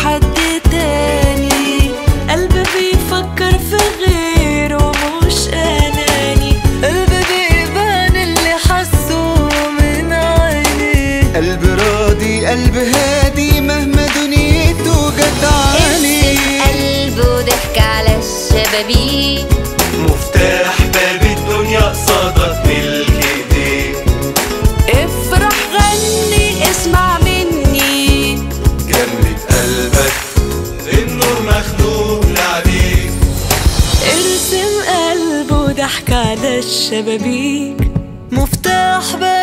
حد تاني قلبي بيفكر في غيره مش اناني قلبي بيبان اللي حسه من عيني قلب راضي قلب هادي مهما دنيته جدعاني قلبه ضحك على الشبابيك مفتاح باب الدنيا قصادك ملك ايديك افرح غني اسمع مني جمد قلبك النور مخلوق لعليك ارسم قلبه ضحك على الشبابيك مفتاح باب